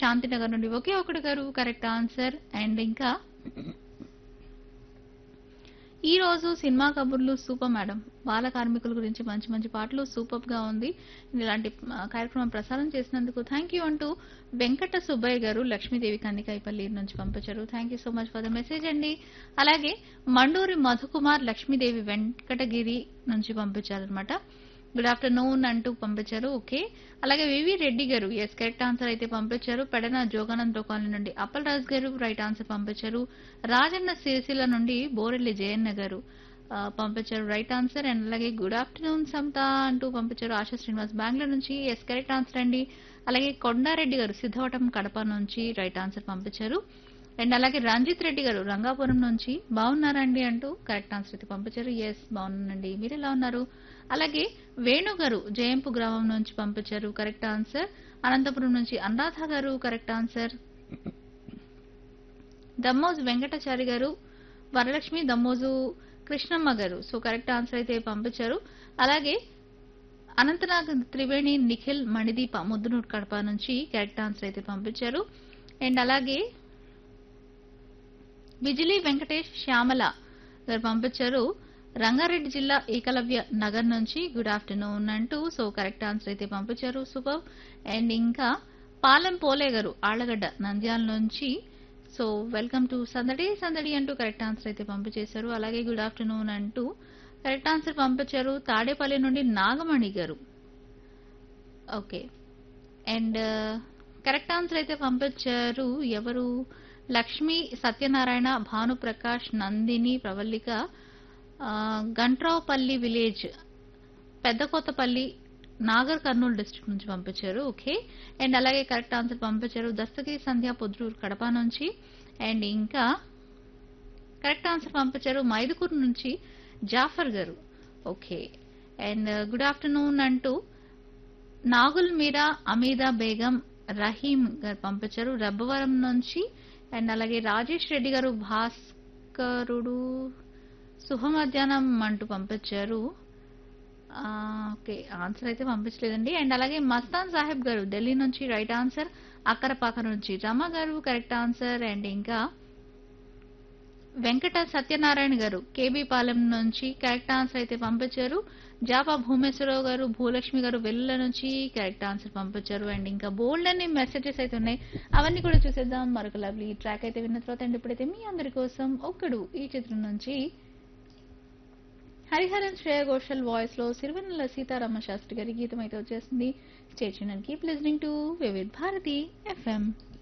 శాంతినగర్ నుండి ఒకే ఒకటి గారు కరెక్ట్ ఆన్సర్ అండ్ ఇంకా ఈ రోజు సినిమా కబుర్లు సూపర్ మేడం బాల కార్మికుల గురించి మంచి మంచి పాటలు సూపర్ గా ఉంది ఇలాంటి ఆ, కార్యక్రమం ప్రసారం చేసినందుకు థ్యాంక్ యూ అంటూ వెంకట సుబ్బయ్య గారు లక్ష్మీదేవి కందికాయపల్లి నుంచి పంపించారు thank you so much for the message అండి అలాగే మండూరి మధుకుమార్ లక్ష్మీదేవి వెంకటగిరి నుంచి పంపించారనమాట గుడ్ ఆఫ్టర్నూన్ అంటూ పంపించారు ఓకే అలాగే వివి రెడ్డి గారు ఎస్ కరెక్ట్ ఆన్సర్ అయితే పంపించారు పెడన జోగానంద్ కాలనీ నుండి అప్పల్ రాజ్ గారు రైట్ ఆన్సర్ పంపించారు రాజన్న సిరిసిల్ల నుండి బోరెల్లి జయన్న గారు ఆ, పంపించారు రైట్ ఆన్సర్ అండ్ అలాగే గుడ్ ఆఫ్టర్నూన్ సమతా అంటూ పంపించారు ఆశా శ్రీనివాస్ బెంగళూరు నుంచి ఎస్ కరెక్ట్ ఆన్సర్ అండి అలాగే కొండారెడ్డి గారు సిద్ధవటం కడప నుంచి రైట్ ఆన్సర్ పంపించారు అండ్ అలాగే రంజిత్ రెడ్డి గారు రంగాపురం నుంచి బాగున్నారండి అంటూ కరెక్ట్ ఆన్సర్ అయితే పంపించారు ఎస్ బాగున్నానండి మీరు ఎలా ఉన్నారు అలాగే వేణు గారు జయంపు గ్రామం నుంచి పంపించారు కరెక్ట్ ఆన్సర్ అనంతపురం నుంచి అనురాధ గారు కరెక్ట్ ఆన్సర్ దమ్మోజు వెంకటాచారి గారు వరలక్ష్మి దమ్మోజు కృష్ణమ్మ గారు సో కరెక్ట్ ఆన్సర్ అయితే పంపించారు అలాగే అనంతనాగ్ త్రివేణి నిఖిల్ మణిదీప ముద్దునూరు కడప నుంచి కరెక్ట్ ఆన్సర్ అయితే పంపించారు అండ్ అలాగే బిజిలీ వెంకటేష్ శ్యామల గారు పంపించారు రంగారెడ్డి జిల్లా ఏకలవ్య నగర్ నుంచి గుడ్ ఆఫ్టర్నూన్ అంటూ సో కరెక్ట్ ఆన్సర్ అయితే పంపించారు సూపర్ అండ్ ఇంకా పాలెం పోలే గారు ఆళ్లగడ్డ నంద్యాల నుంచి సో వెల్కమ్ టు సందడి సందడి అంటూ కరెక్ట్ ఆన్సర్ అయితే పంపించేశారు అలాగే గుడ్ ఆఫ్టర్నూన్ అంటూ కరెక్ట్ ఆన్సర్ పంపించారు తాడేపల్లి నుండి నాగమణి గారు ఓకే అండ్ కరెక్ట్ ఆన్సర్ అయితే పంపించారు ఎవరు లక్ష్మి సత్యనారాయణ భానుప్రకాష్ నందిని ప్రవల్లిక ఆ, గంట్రావుపల్లి విలేజ్ పెద్దకోతపల్లి నాగర్ కర్నూలు డిస్ట్రిక్ట్ నుంచి పంపించారు ఓకే అండ్ అలాగే కరెక్ట్ ఆన్సర్ పంపించారు దస్తగిరి సంధ్య పొద్రూరు కడప నుంచి అండ్ ఇంకా కరెక్ట్ ఆన్సర్ పంపించారు మైదుకూరు నుంచి జాఫర్ గారు ఓకే అండ్ గుడ్ ఆఫ్టర్నూన్ అంటూ నాగుల్ మీరా అమీదా బేగం రహీం గారు పంపించారు రబ్బవరం నుంచి అండ్ అలాగే రాజేష్ రెడ్డి గారు భాస్కరుడు శుభ మధ్యాహ్నం అంటూ పంపించారు ఆ, ఓకే ఆన్సర్ అయితే పంపించలేదండి అండ్ అలాగే మస్తాన్ సాహెబ్ గారు ఢిల్లీ నుంచి రైట్ ఆన్సర్ అక్కరపాక నుంచి రమ గారు కరెక్ట్ ఆన్సర్ అండ్ ఇంకా వెంకట సత్యనారాయణ గారు కేబీ పాలెం నుంచి కరెక్ట్ ఆన్సర్ అయితే పంపించారు జాపా భూమేశ్వరరావు గారు భూలక్ష్మి గారు వెల్లుల నుంచి కరెక్ట్ ఆన్సర్ పంపించారు అండ్ ఇంకా బోల్డ్ అనే మెసేజెస్ అయితే ఉన్నాయి అవన్నీ కూడా చూసేద్దాం మరొక లవ్లీ ట్రాక్ అయితే విన్న తర్వాత అండ్ ఇప్పుడైతే మీ అందరి కోసం ఒక్కడు ఈ చిత్రం నుంచి హరిహరన్ శ్రేయ ఘోషల్ వాయిస్ లో సిరివెన్నెల సీతారామ శాస్త్రి గారి గీతం అయితే వచ్చేసింది station and keep listening to Vividh Bharati FM